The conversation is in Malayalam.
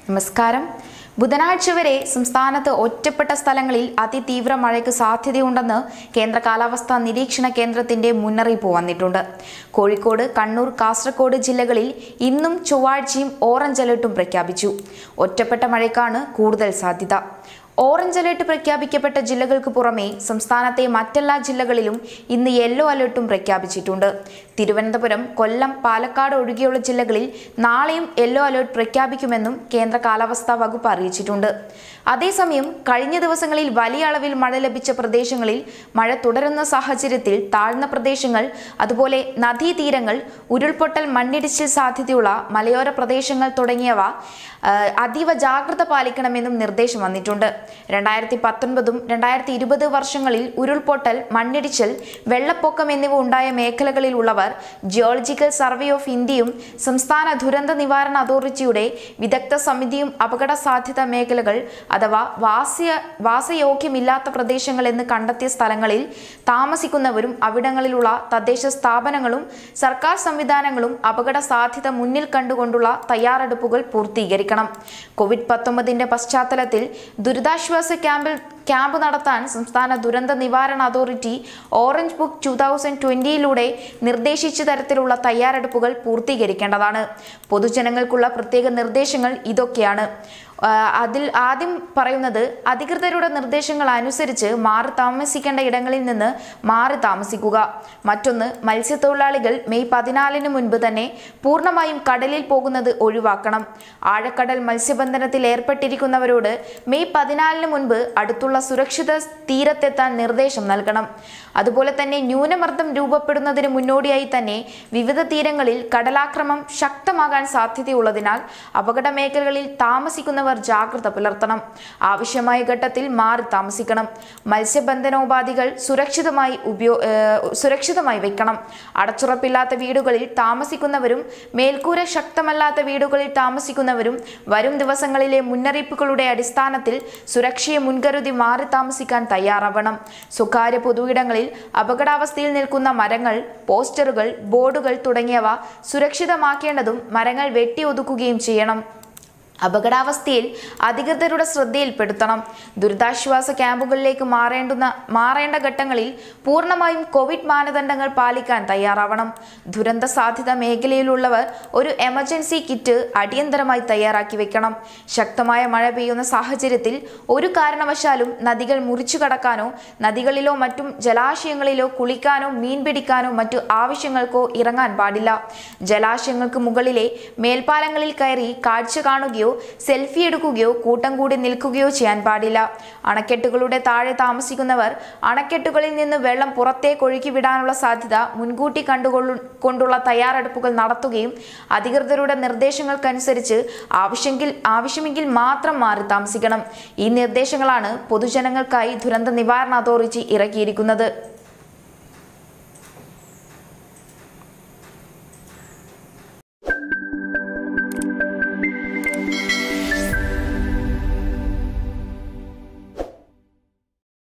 നമസ്കാരം ബുധനാഴ്ച വരെ സംസ്ഥാനത്ത് ഒറ്റപ്പെട്ട സ്ഥലങ്ങളിൽ അതിതീവ്ര മഴയ്ക്ക് സാധ്യതയുണ്ടെന്ന് കേന്ദ്ര കാലാവസ്ഥാ നിരീക്ഷണ കേന്ദ്രത്തിന്റെ മുന്നറിയിപ്പ് വന്നിട്ടുണ്ട് കോഴിക്കോട് കണ്ണൂർ കാസർഗോഡ് ജില്ലകളിൽ ഇന്നും ചൊവ്വാഴ്ചയും ഓറഞ്ച് അലർട്ടും പ്രഖ്യാപിച്ചു ഒറ്റപ്പെട്ട മഴയ്ക്കാണ് കൂടുതൽ സാധ്യത ഓറഞ്ച് അലർട്ട് പ്രഖ്യാപിക്കപ്പെട്ട ജില്ലകൾക്ക് പുറമെ സംസ്ഥാനത്തെ മറ്റെല്ലാ ജില്ലകളിലും ഇന്ന് യെല്ലോ അലർട്ടും പ്രഖ്യാപിച്ചിട്ടുണ്ട് തിരുവനന്തപുരം കൊല്ലം പാലക്കാട് ഒഴികെയുള്ള ജില്ലകളിൽ നാളെയും യെല്ലോ അലർട്ട് പ്രഖ്യാപിക്കുമെന്നും കേന്ദ്ര കാലാവസ്ഥാ വകുപ്പ് അറിയിച്ചിട്ടുണ്ട് അതേസമയം കഴിഞ്ഞ ദിവസങ്ങളിൽ വലിയ അളവിൽ മഴ ലഭിച്ച പ്രദേശങ്ങളിൽ മഴ തുടരുന്ന സാഹചര്യത്തിൽ താഴ്ന്ന പ്രദേശങ്ങൾ അതുപോലെ നദീതീരങ്ങൾ ഉരുൾപൊട്ടൽ മണ്ണിടിച്ചിൽ സാധ്യതയുള്ള മലയോര പ്രദേശങ്ങൾ തുടങ്ങിയവ ആ, അതീവ ജാഗ്രത പാലിക്കണമെന്നും നിർദ്ദേശം വന്നിട്ടുണ്ട് രണ്ടായിരത്തി പത്തൊൻപതും രണ്ടായിരത്തി ഇരുപത് വർഷങ്ങളിൽ ഉരുൾപൊട്ടൽ മണ്ണിടിച്ചിൽ വെള്ളപ്പൊക്കം എന്നിവ ഉണ്ടായ മേഖലകളിലുള്ളവർ ജിയോളജിക്കൽ സർവേ ഓഫ് ഇന്ത്യയും സംസ്ഥാന ദുരന്ത നിവാരണ അതോറിറ്റിയുടെ വിദഗ്ധ സമിതിയും അപകട സാധ്യത മേഖലകൾ അഥവാ വാസ്യ വാസയോഗ്യമില്ലാത്ത പ്രദേശങ്ങൾ എന്ന് കണ്ടെത്തിയ സ്ഥലങ്ങളിൽ താമസിക്കുന്നവരും അവിടങ്ങളിലുള്ള തദ്ദേശ സ്ഥാപനങ്ങളും സർക്കാർ സംവിധാനങ്ങളും അപകട സാധ്യത മുന്നിൽ കണ്ടുകൊണ്ടുള്ള തയ്യാറെടുപ്പുകൾ പൂർത്തീകരിക്കണം കോവിഡ് പത്തൊമ്പതിന്റെ പശ്ചാത്തലത്തിൽ ദുരിതാശ്വാസ ക്യാമ്പിൽ ക്യാമ്പ് നടത്താൻ സംസ്ഥാന ദുരന്ത നിവാരണ authority orange book two thousand ട്വന്റിയിലൂടെ നിർദ്ദേശിച്ച തരത്തിലുള്ള തയ്യാറെടുപ്പുകൾ പൂർത്തീകരിക്കേണ്ടതാണ് പൊതുജനങ്ങൾക്കുള്ള പ്രത്യേക നിർദ്ദേശങ്ങൾ ഇതൊക്കെയാണ് ആ, അതിൽ ആദ്യം പറയുന്നത് അധികൃതരുടെ നിർദ്ദേശങ്ങൾ അനുസരിച്ച് മാറി താമസിക്കേണ്ട ഇടങ്ങളിൽ നിന്ന് മാറി താമസിക്കുക മറ്റൊന്ന് മത്സ്യത്തൊഴിലാളികൾ മെയ് പതിനാലിന് മുൻപ് തന്നെ പൂർണ്ണമായും കടലിൽ പോകുന്നത് ഒഴിവാക്കണം ആഴക്കടൽ മത്സ്യബന്ധനത്തിൽ ഏർപ്പെട്ടിരിക്കുന്നവരോട് മെയ് പതിനാലിന് മുൻപ് അടുത്തുള്ള സുരക്ഷിത തീരത്തെത്താൻ നിർദ്ദേശം നൽകണം അതുപോലെ തന്നെ ന്യൂനമർദ്ദം രൂപപ്പെടുന്നതിന് മുന്നോടിയായി തന്നെ വിവിധ തീരങ്ങളിൽ കടലാക്രമം ശക്തമാകാൻ സാധ്യതയുള്ളതിനാൽ അപകട മേഖലകളിൽ താമസിക്കുന്നവർ ജാഗ്രത പുലർത്തണം ആവശ്യമായ ഘട്ടത്തിൽ മാറി താമസിക്കണം മത്സ്യബന്ധനോപാധികൾ സുരക്ഷിതമായി ഉപയോ ഏഹ് സുരക്ഷിതമായി വെക്കണം അടച്ചുറപ്പില്ലാത്ത വീടുകളിൽ താമസിക്കുന്നവരും മേൽക്കൂര ശക്തമല്ലാത്ത വീടുകളിൽ താമസിക്കുന്നവരും വരും ദിവസങ്ങളിലെ മുന്നറിയിപ്പുകളുടെ അടിസ്ഥാനത്തിൽ സുരക്ഷയെ മുൻകരുതി മാറി താമസിക്കാൻ തയ്യാറാവണം സ്വകാര്യ പൊതുയിടങ്ങളിൽ അപകടാവസ്ഥയിൽ നിൽക്കുന്ന മരങ്ങൾ പോസ്റ്ററുകൾ ബോർഡുകൾ തുടങ്ങിയവ സുരക്ഷിതമാക്കേണ്ടതും മരങ്ങൾ വെട്ടിയൊതുക്കുകയും ചെയ്യണം അപകടാവസ്ഥയിൽ അധികൃതരുടെ ശ്രദ്ധയിൽപ്പെടുത്തണം ദുരിതാശ്വാസ ക്യാമ്പുകളിലേക്ക് മാറേണ്ടുന്ന മാറേണ്ട ഘട്ടങ്ങളിൽ പൂർണ്ണമായും കോവിഡ് മാനദണ്ഡങ്ങൾ പാലിക്കാൻ തയ്യാറാവണം ദുരന്ത സാധ്യത മേഖലയിലുള്ളവർ ഒരു എമർജൻസി കിറ്റ് അടിയന്തരമായി തയ്യാറാക്കി വെക്കണം ശക്തമായ മഴ പെയ്യുന്ന സാഹചര്യത്തിൽ ഒരു കാരണവശാലും നദികൾ മുറിച്ചു കടക്കാനോ നദികളിലോ മറ്റും ജലാശയങ്ങളിലോ കുളിക്കാനോ മീൻ പിടിക്കാനോ മറ്റു ആവശ്യങ്ങൾക്കോ ഇറങ്ങാൻ പാടില്ല ജലാശയങ്ങൾക്ക് മുകളിലെ മേൽപ്പാലങ്ങളിൽ കയറി കാഴ്ച കാണുകയോ സെൽഫി എടുക്കുകയോ കൂട്ടം കൂടി നിൽക്കുകയോ ചെയ്യാൻ പാടില്ല അണക്കെട്ടുകളുടെ താഴെ താമസിക്കുന്നവർ അണക്കെട്ടുകളിൽ നിന്ന് വെള്ളം പുറത്തേക്ക് ഒഴുക്കി വിടാനുള്ള സാധ്യത മുൻകൂട്ടി കണ്ടുകൊള്ളു കൊണ്ടുള്ള തയ്യാറെടുപ്പുകൾ നടത്തുകയും അധികൃതരുടെ നിർദ്ദേശങ്ങൾക്കനുസരിച്ച് ആവശ്യമെങ്കിൽ ആവശ്യമെങ്കിൽ മാത്രം മാറി താമസിക്കണം ഈ നിർദ്ദേശങ്ങളാണ് പൊതുജനങ്ങൾക്കായി ദുരന്ത നിവാരണ അതോറിറ്റി ഇറക്കിയിരിക്കുന്നത്